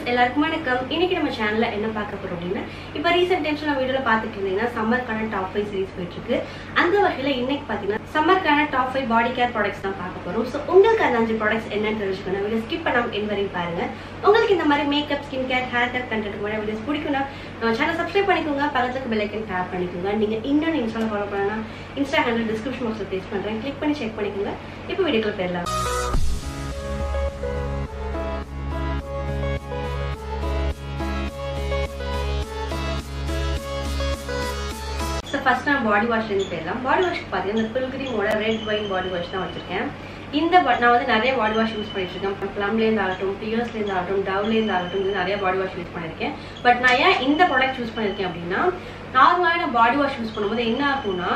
எல்லாருக்கும் வணக்கம் இன்னைக்கு நம்ம சேனல்ல என்ன பார்க்க போறோம் அப்படின்னா இப்போ ரீசெண்ட் டைம்ஸ் நான் வீடியோல பார்த்துட்டு இருந்தீங்கன்னா சம்மருக்கான டாப் ஃபைவ் சீரிஸ் போயிட்டு இருக்கு அந்த வகையில இன்னைக்கு பார்த்தீங்கன்னா சம்மருக்கான top five body care products தான் பார்க்க போறோம் ஸோ உங்களுக்கு அந்த அஞ்சு ப்ராடக்ட்ஸ் என்னன்னு தெரிஞ்சுக்கணும் வீடியோ ஸ்கிப் பண்ணாம என் வரையும் பாருங்க உங்களுக்கு இந்த மாதிரி makeup skin care hair care content மாதிரி வீடியோஸ் பிடிக்கும்னா நம்ம சேனல் சப்ஸ்கிரைப் பண்ணிக்கோங்க பக்கத்துக்கு பெல் ஐக்கன் டேப் பண்ணிக்கோங்க நீங்க இன்னொன்று இன்ஸ்டால ஃபாலோ பண்ணனா இன்ஸ்டா ஹேண்டில் டிஸ்கிரிப்ஷன் பாக்ஸ்ல பேஸ் பண்றேன் கிளிக் பண்ணி செக் பண்ணிக்கோங்க இப்போ வீடியோக்குள்ள போயிடலாம் ஸோ ஃபர்ஸ்ட் நான் பாடி வாஷ்லேருந்து போயிடலாம் பாடி வாஷ்க்கு பார்த்தீங்கன்னா இந்த பில்கிரிமோட ரெட் வைன் பாடி வாஷ் தான் வச்சிருக்கேன் இந்த ba- நான் வந்து நிறைய பாடி வாஷ் யூஸ் பண்ணிட்டு இருக்கேன் ப்ளம்லேருந்து ஆகட்டும் பியர்ஸ்லேருந்து ஆகட்டும் டவ்லேருந்து ஆகட்டும் இது நிறைய பாடி வாஷ் யூஸ் பண்ணியிருக்கேன் பட் நான் ஏன் இந்த ப்ராடக்ட் யூஸ் பண்ணியிருக்கேன் அப்படின்னா நார்மலாக நான் பாடி வாஷ் யூஸ் பண்ணும்போது என்ன ஆகும்னா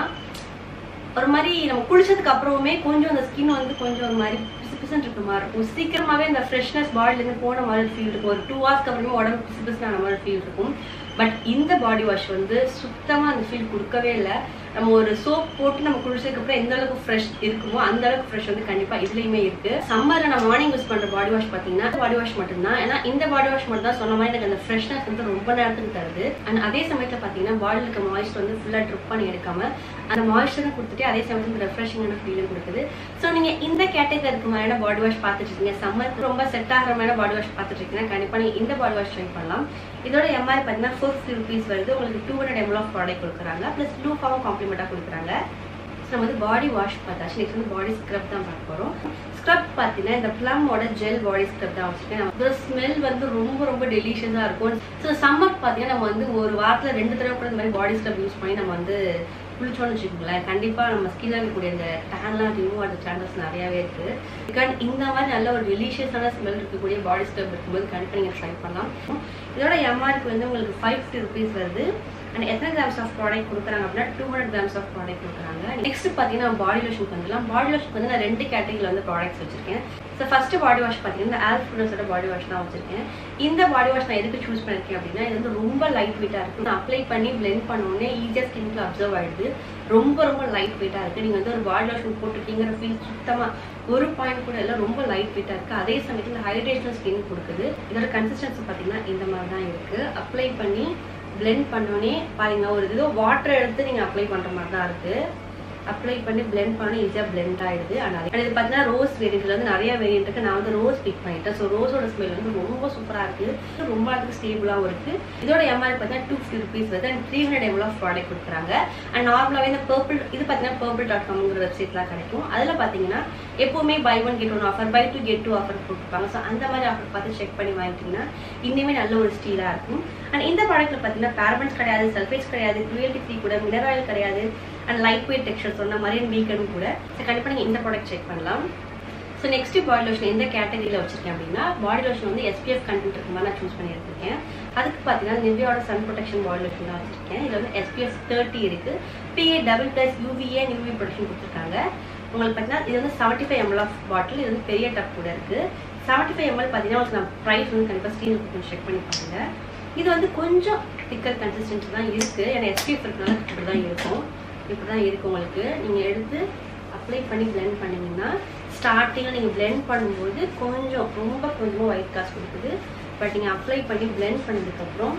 ஒரு மாதிரி நம்ம குளிச்சதுக்கு அப்புறமே கொஞ்சம் அந்த ஸ்கின் வந்து கொஞ்சம் ஒரு மாதிரி பிசு பிசுன்னு இருக்க மாதிரி இருக்கும் சீக்கிரமாவே அந்த ஃப்ரெஷ்னஸ் பாடிலேருந்து போன மாதிரி ஃபீல் இருக்கும் ஒரு டூ ஹவர்ஸ்க்கு அப்புறமே உடம்பு பிசு பிசுனான மாதிரி ஃபீல் இருக்கும் பட் இந்த பாடி வாஷ் வந்து சுத்தமா அந்த ஃபீல் கொடுக்கவே இல்லை நம்ம ஒரு சோப் போட்டு நம்ம குளிச்சதுக்கு அப்புறம் எந்த அளவுக்கு ஃப்ரெஷ் இருக்குமோ அந்த அளவுக்கு ஃப்ரெஷ் வந்து கண்டிப்பா இதுலயுமே இருக்கு சம்மர்ல நான் மார்னிங் யூஸ் பண்ற பாடி வாஷ் பாத்தீங்கன்னா பாடி வாஷ் மட்டும்தான் ஏன்னா இந்த பாடி வாஷ் மட்டும் தான் சொன்ன மாதிரி எனக்கு அந்த ஃப்ரெஷ்னஸ் வந்து ரொம்ப நேரத்துக்கு தருது அண்ட் அதே சமயத்துல பாத்தீங்கன்னா பாடியில் இருக்க மாய்ஸ்டர் வந்து ஃபுல்லா ட்ரிப் பண்ணி எடுக்காம அந்த மாய்ஸ்டரும் கொடுத்துட்டு அதே சமயத்துல ரெஃப்ரெஷிங்கான ஃபீலும் கொடுக்குது ஸோ நீங்க இந்த கேட்டகரி இருக்க மாதிரியான பாடி வாஷ் பார்த்துட்டு இருக்கீங்க சம்மருக்கு ரொம்ப செட் ஆகிற மாதிரி பாடி வாஷ் பார்த்துட்டு இருக்கீங்கன்னா கண்டிப்பா நீங்க இந்த பாடி வாஷ் ட்ரை பண்ணலாம் இதோட எம்ஆர் பார்த்தீங்கன்னா ஃபோர் ஃபிஃப்டி ருபீஸ் வருது உங்களுக்கு two hundred ml of product கொடுக்குறாங்க ப்ளஸ் ப்ளூ ஃபார்ம் காம்ப்ளிமெண்ட்டாக கொடுக்குறாங்க ஸோ நம்ம வந்து பாடி வாஷ் பார்த்தாச்சு நெக்ஸ்ட் வந்து பாடி ஸ்க்ரப் தான் பார்க்க போகிறோம் ஸ்க்ரப் பார்த்தீங்கன்னா இந்த ப்ளம்மோட ஜெல் பாடி ஸ்க்ரப் தான் வச்சுருக்கேன் அதோட ஸ்மெல் வந்து ரொம்ப ரொம்ப டெலிஷியஸாக இருக்கும் ஸோ சம்மர் பார்த்தீங்கன்னா நம்ம வந்து ஒரு வாரத்தில் ரெண்டு தடவை கூட இந்த மாதிரி பாடி ஸ்க்ரப் யூஸ் பண்ணி நம்ம வந்து குளிச்சோம்னு வச்சுக்கோங்களேன் கண்டிப்பாக நம்ம ஸ்கின்ல இருக்கக்கூடிய இந்த டேன்லாம் ரிமூவ் ஆகிற சான்சஸ் நிறையாவே இருக்குது பிகாஸ் இந்த மாதிரி நல்ல ஒரு டெலிஷியஸான ஸ்மெல் இருக்கக்கூடிய பாடி ஸ்க்ரப் இருக்கும்போது கண்டிப்பாக நீங்கள் ட்ரை பண்ணலாம் இதோட எம்ஆர்பி வந்து உங்களுக்கு ஃபைவ் ஃபிஃப்டி ருபீஸ் வருது அண்ட் எத்தனை கிராம்ஸ் ஆஃப் ப்ராடக்ட் கொடுக்குறாங்க அப்படின்னா two hundred grams of product கொடுக்குறாங்க நெக்ஸ்ட் பார்த்தீங்கன்னா பாடி லோஷன் வந்துடலாம் பாடி லோஷன் வந்து நான் ரெண்டு கேட்டகரியில் வந்து ப்ராடக்ட்ஸ் வச்சிருக்கேன் ஸோ ஃபர்ஸ்ட் பாடி வாஷ் பார்த்தீங்கன்னா ஆல்ஃப் ஃபுட்னஸோட பாடி வாஷ் தான் வச்சிருக்கேன் இந்த பாடி வாஷ் நான் எதுக்கு சூஸ் பண்ணியிருக்கேன் அப்படின்னா இது வந்து ரொம்ப லைட் வெயிட்டாக இருக்குது நான் அப்ளை பண்ணி பிளெண்ட் பண்ணோடனே ஈஸியாக ஸ்கின்ல அப்சர்வ் ஆயிடுது ரொம்ப ரொம்ப லைட் வெயிட்டாக இருக்குது நீங்கள் வந்து ஒரு பாடி லோஷன் போட்டிருக்கீங்கிற ஃபீல் சுத்தமாக ஒரு பாயிண்ட் கூட இல்லை ரொம்ப லைட் வெயிட்டாக இருக்குது அதே சமயத்தில் ஹைட்ரேஷனல் ஸ்கின் கொடுக்குது இதோட கன்சிஸ்டன்சி பார்த்தீங்கன்னா இந்த மாதிரி தான் இருக்குது அப்ளை பண்ணி blend பண்ணோடனே பாருங்க ஒரு இது வாட்டர் எடுத்து நீங்கள் அப்ளை பண்ணுற மாதிரி தான் இருக்குது அப்ளை பண்ணி blend பண்ணி ஈஸியாக blend ஆயிடுது அண்ட் அது இது பார்த்தீங்கன்னா ரோஸ் வேரியன்ட்ல வந்து நிறைய வேரியன்ட் இருக்கு நான் வந்து ரோஸ் பிக் பண்ணிட்டேன் ஸோ ரோஸோட ஸ்மெல் வந்து ரொம்ப சூப்பராக இருக்கு ரொம்ப அதுக்கு ஸ்டேபிளாகவும் இருக்கு இதோட எம்ஆர் பார்த்தீங்கன்னா டூ ஃபிஃப்டி ருபீஸ் வருது and three hundred ml of product கொடுக்குறாங்க அண்ட் நார்மலாகவே இந்த பர்பிள் இது பார்த்தீங்கன்னா பர்பிள் டாட் காம்ங்கிற வெப்சைட்லாம் கிடைக்கும் அதில் பார்த்தீங்கன்னா எப்பவுமே buy one get one offer buy two get two offer போட்டுருப்பாங்க ஸோ அந்த மாதிரி ஆஃபர் பார்த்து செக் பண்ணி வாங்கிட்டீங்கன்னா இன்னுமே நல்ல ஒரு ஸ்டீலாக இருக்கும் அண்ட் இந்த ப்ராடக்ட்ல பார்த்தீங்கன்னா பேரபன்ஸ் கிடையாது சல்ஃபேட்ஸ் கிடையாது குரியல்டி ஃப்ரீ கூட மினரல் கிடையாது அண்ட் லைட் வெயிட் டெக்ஸ்டர் சொன்ன மாதிரி வீக்கனும் கூட ஸோ கண்டிப்பாக நீங்கள் இந்த ப்ராடக்ட் செக் பண்ணலாம் ஸோ நெக்ஸ்ட் பாடி லோஷன் எந்த கேட்டகரியில் வச்சிருக்கேன் அப்படின்னா பாடி லோஷன் வந்து எஸ்பிஎஃப் கண்டென்ட் இருக்க மாதிரி நான் சூஸ் பண்ணியிருக்கேன் அதுக்கு பார்த்தீங்கன்னா நிவ்யாவோட சன் ப்ரொடெக்ஷன் பாடி லோஷன் தான் வச்சிருக்கேன் இதில் வந்து எஸ்பிஎஃப் தேர்ட்டி இருக்கு PA double plus UVA UV protection கொடுத்துருக்காங்க உங்களுக்கு பார்த்தீங்கன்னா இது வந்து seventy five ml of bottle இது வந்து பெரிய டப் கூட இருக்கு செவன்ட்டி ஃபைவ் எம்எல் பார்த்தீங்கன்னா உங்களுக்கு நான் ப்ரைஸ் வந்து கண்டிப்பாக ஸ்க்ரீனுக்கு கொஞ்சம் செக் பண்ணி பாருங்க இது வந்து கொஞ்சம் திக்கர் கன்சிஸ்டன்சி தான் இருக்கு ஏன்னா எஸ்பிஎஃப் இருக்கனால இப்படி தான் இருக்கும் இப்படி தான் இருக்கு உங்களுக்கு நீங்கள் எடுத்து அப்ளை பண்ணி blend பண்ணீங்கன்னா ஸ்டார்டிங்கில் நீங்கள் blend பண்ணும்போது கொஞ்சம் ரொம்ப கொஞ்சமாக ஒயிட் காசு கொடுக்குது பட் நீங்கள் அப்ளை பண்ணி blend பண்ணதுக்கப்புறம்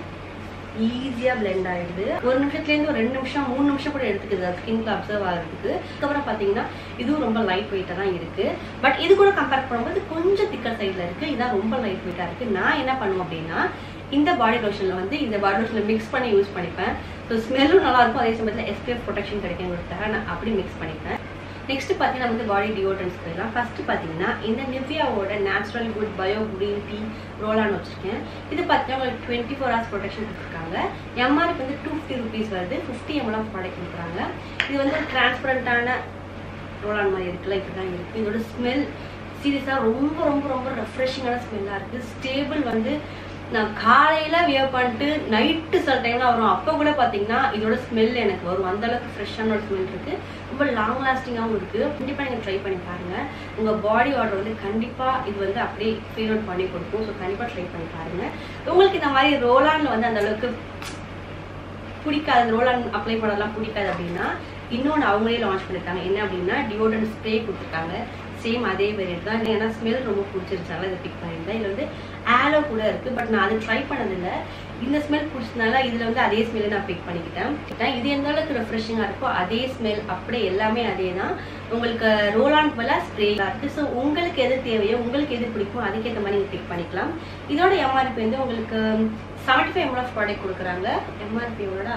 ஈஸியாக blend ஆயிடுது ஒரு நிமிஷத்துலேருந்து ஒரு ரெண்டு நிமிஷம் மூணு நிமிஷம் கூட எடுத்துக்குது அது ஸ்கின்க்கு அப்சர்வ் ஆகிறதுக்கு அதுக்கப்புறம் பார்த்தீங்கன்னா இதுவும் ரொம்ப லைட் வெயிட்டாக தான் இருக்கு பட் இது கூட கம்பேர் பண்ணும்போது கொஞ்சம் திக்கர் சைடில் இருக்கு இதான் ரொம்ப லைட் வெயிட்டாக இருக்கு நான் என்ன பண்ணுவேன் அப்படின்னா இந்த பாடி லோஷனில் வந்து இந்த பாடி லோஷனில் மிக்ஸ் பண்ணி யூஸ் பண்ணிப்பேன் ஸோ ஸ்மெல்லும் நல்லா இருக்கும் அதே சமயத்தில் எஸ்பிஎஃப் ப்ரொடெக்ஷன் கிடைக்குங்கிறதுக்காக நான் அப்படி மிக்ஸ் பண்ணிப்பேன் நெக்ஸ்ட் பார்த்தீங்கன்னா வந்து பாடி டியோட்ரன்ஸ் போயிடலாம் ஃபர்ஸ்ட் பார்த்தீங்கன்னா இந்த நிவ்யாவோட natural good bio green tea ரோலான்னு வச்சிருக்கேன் இது பார்த்தீங்கன்னா உங்களுக்கு டுவெண்ட்டி ஃபோர் ஹவர்ஸ் ப்ரொடெக்ஷன் கொடுத்துருக்காங்க எம்ஆர்பி வந்து டூ ஃபிஃப்டி ருபீஸ் வருது ஃபிஃப்டி எம்எல் ஆஃப் ப்ராடக்ட் கொடுக்குறாங்க இது வந்து டிரான்ஸ்பரண்டான ரோலான் மாதிரி இருக்குல்ல இப்படி தான் இருக்குது இதோட ஸ்மெல் சீரியஸாக ரொம்ப ரொம்ப ரொம்ப ரெஃப்ரெஷிங்கான ஸ்மெல்லாக இருக்குது ஸ்டேபிள் வந்து நான் காலையில வியர் பண்ணிட்டு நைட்டு சில டைம்ல வரும் அப்போ கூட பாத்தீங்கன்னா இதோட ஸ்மெல் எனக்கு வரும் அந்த அளவுக்கு ஃப்ரெஷ்ஷான ஒரு ஸ்மெல் இருக்கு ரொம்ப லாங் லாஸ்டிங்காகவும் இருக்கு கண்டிப்பா நீங்க ட்ரை பண்ணி பாருங்க உங்க பாடி ஆர்டர் வந்து கண்டிப்பா இது வந்து அப்படியே ஃபீல் அவுட் பண்ணி கொடுக்கும் ஸோ கண்டிப்பா ட்ரை பண்ணி பாருங்க உங்களுக்கு இந்த மாதிரி ரோலான்ல வந்து அந்த அளவுக்கு பிடிக்காது ரோலான் அப்ளை பண்ணலாம் பிடிக்காது அப்படின்னா இன்னொன்று அவங்களே லான்ச் பண்ணிருக்காங்க என்ன அப்படின்னா டியோடரண்ட் ஸ்ப்ரே கொடுத்துருக்காங்க சேம் அதே வேரியன்ட் தான் ஏன்னா ஸ்மெல் ரொம்ப பிடிச்சிருச்சால இதை பிக் பண்ணியிருந்தேன் இதில் வந்து ஆலோ கூட இருக்குது பட் நான் அது ட்ரை பண்ணதில்லை இந்த ஸ்மெல் பிடிச்சதுனால இதில் வந்து அதே ஸ்மெல்லை நான் பிக் பண்ணிக்கிட்டேன் இது எந்த அளவுக்கு ரெஃப்ரெஷிங்காக இருக்கோ அதே ஸ்மெல் அப்படியே எல்லாமே அதே தான் உங்களுக்கு ரோல் ஆன் போல ஸ்ப்ரே இருக்குது ஸோ உங்களுக்கு எது தேவையோ உங்களுக்கு எது பிடிக்குமோ அதுக்கேற்ற மாதிரி நீங்கள் பிக் பண்ணிக்கலாம் இதோட எம்ஆர்பி வந்து உங்களுக்கு seventy five ml of product கொடுக்குறாங்க எம்ஆர்பி எவ்வளோடா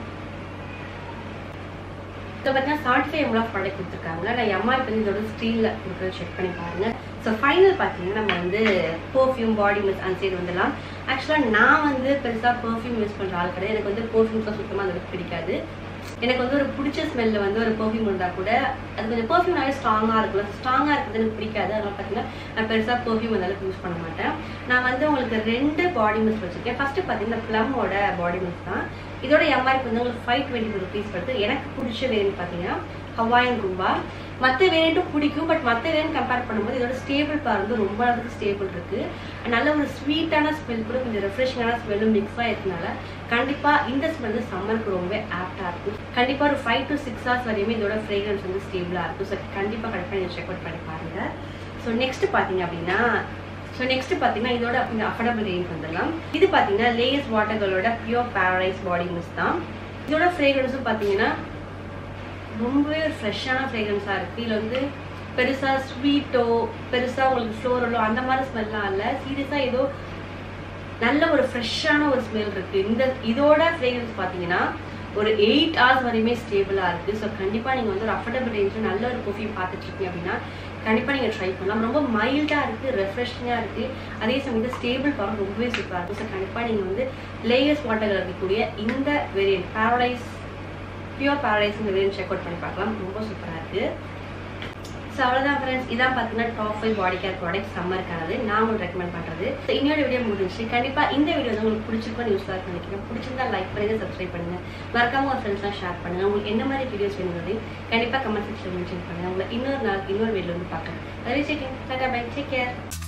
இப்போ பார்த்தீங்கன்னா seventy five ml of product கொடுத்துருக்காங்க நான் எம்ஆர்பி வந்து இதோட ஸ்க்ரீனில் கொடுக்குறது செக் பண்ணி பாருங்க ஸோ ஃபைனல் பார்த்தீங்கன்னா நம்ம வந்து பர்ஃப்யூம் பாடி மிஸ் அந்த சைடு வந்துடலாம் ஆக்சுவலாக நான் வந்து பெருசாக பர்ஃப்யூம் யூஸ் பண்ணுற ஆள் கிடையாது எனக்கு வந்து பர்ஃப்யூம்ஸ்லாம் சுத்தமாக அந்த பிடிக்காது எனக்கு வந்து ஒரு பிடிச்ச ஸ்மெல்ல வந்து ஒரு பர்ஃப்யூம் இருந்தால் கூட அது கொஞ்சம் பர்ஃப்யூம்னாலே ஸ்ட்ராங்காக இருக்குல்ல ஸ்ட்ராங்காக இருக்கிறது எனக்கு பிடிக்காது அதனால பார்த்தீங்கன்னா நான் பெருசாக பர்ஃப்யூம் அந்த அளவுக்கு யூஸ் பண்ண மாட்டேன் நான் வந்து உங்களுக்கு ரெண்டு பாடி மிஸ் வச்சுருக்கேன் ஃபஸ்ட்டு பார்த்தீங்கன்னா ப்ளம்மோட பாடி மிஸ் தான் இதோட எம்ஆர்பி வந்து உங்களுக்கு ஃபைவ் டுவெண்ட்டி ருபீஸ் வருது எனக்கு பிடிச்ச வேரியன்ட் பார்த்தீங்கன்னா ஹவாயன் ரூபா மற்ற வேரியண்ட்டும் பிடிக்கும் பட் மற்ற வேரியன்ட் கம்பேர் பண்ணும்போது இதோட ஸ்டேபிள் பார் வந்து ரொம்ப அளவுக்கு ஸ்டேபிள் இருக்கு நல்ல ஒரு ஸ்வீட்டான ஸ்மெல் கூட கொஞ்சம் ரெஃப்ரெஷிங்கான ஸ்மெல்லும் மிக்ஸ் ஆயிருக்கனால கண்டிப்பாக இந்த ஸ்மெல் வந்து சம்மருக்கு ரொம்பவே ஆப்டாக இருக்கும் கண்டிப்பாக ஒரு ஃபைவ் டு சிக்ஸ் ஹவர்ஸ் வரையுமே இதோட ஃப்ரேக்ரன்ஸ் வந்து ஸ்டேபிளாக இருக்கும் ஸோ கண்டிப்பாக கண்டிப்பாக நீங்கள் செக் அவுட் பண்ணி பாருங்க ஸோ நெக்ஸ்ட் பார்த்தீங்க அப்படின்னா ஸோ நெக்ஸ்ட் பார்த்தீங்கன்னா இதோட கொஞ்சம் அஃபோர்டபுள் ரேஞ்ச் வந்துடலாம் இது பார்த்தீங்கன்னா லேயர்ஸ் வாட்டர்களோட பியூர் பேரடைஸ் பாடி மிஸ் தான் இதோட ஃப்ரேக்ரன்ஸும் பார்த்தீங்கன்னா ரொம்பவே ஒரு ஃப்ரெஷ்ஷான ஃப்ரேக்ரன்ஸாக இருக்குது இதில் வந்து பெருசாக ஸ்வீட்டோ பெருசாக உங்களுக்கு ஃப்ளோரலோ அந்த மாதிரி ஸ்மெல்லாம் இல்லை சீரியஸாக ஏதோ நல்ல ஒரு ஃப்ரெஷ்ஷான ஒரு ஸ்மெல் இருக்குது இந்த இதோட ஃப்ரேக்ரன்ஸ் பார்த்தீங்கன்னா ஒரு எயிட் ஹவர்ஸ் வரையுமே ஸ்டேபிளாக இருக்குது ஸோ கண்டிப்பாக நீங்கள் வந்து ஒரு அஃபோர்டபுள் ரேஞ்சில் நல்ல ஒரு பர்ஃப்யூம் பார்த்துட்டு இருக்கீங்க அப்படின்னா கண்டிப்பாக நீங்கள் ட்ரை பண்ணலாம் ரொம்ப மைல்டாக இருக்குது ரெஃப்ரெஷிங்காக இருக்குது அதே சமயத்தில் ஸ்டேபிள் பவர் ரொம்பவே சூப்பராக இருக்குது ஸோ கண்டிப்பாக நீங்கள் வந்து லேயர்ஸ் வாட்டரில் இருக்கக்கூடிய இந்த வேரியன்ட் பேரடைஸ் பியூர் பேரடைஸ் இந்த வேரியன்ட் செக் அவுட் பண்ணி பார்க்கலாம் ரொம்ப சூப்பராக இருக்குது ஸோ அவ்வளோதான் ஃப்ரெண்ட்ஸ் இதான் பார்த்தீங்கன்னா top five body care product சம்மருக்கானது நான் உங்களுக்கு ரெக்கமெண்ட் பண்ணுறது ஸோ இன்னொரு வீடியோ முடிஞ்சிச்சு கண்டிப்பாக இந்த வீடியோ வந்து உங்களுக்கு பிடிச்சிருக்கும் யூஸ்ஃபுல்லாக நினைக்கிறேன் பிடிச்சிருந்தா லைக் பண்ணுங்க சப்ஸ்கிரைப் பண்ணுங்க மறக்காம உங்கள் ஃப்ரெண்ட்ஸ்லாம் ஷேர் பண்ணுங்க உங்களுக்கு என்ன மாதிரி வீடியோஸ் வேணுங்கிறது கண்டிப்பாக கமெண்ட் செக்ஷன் மென்ஷன் பண்ணுங்க உங்களை இன்னொரு நாள் இன்னொரு வீடியோ வந்து பார்க்குறேன் வெரி செக்கிங் டாடா பை டேக் கேர்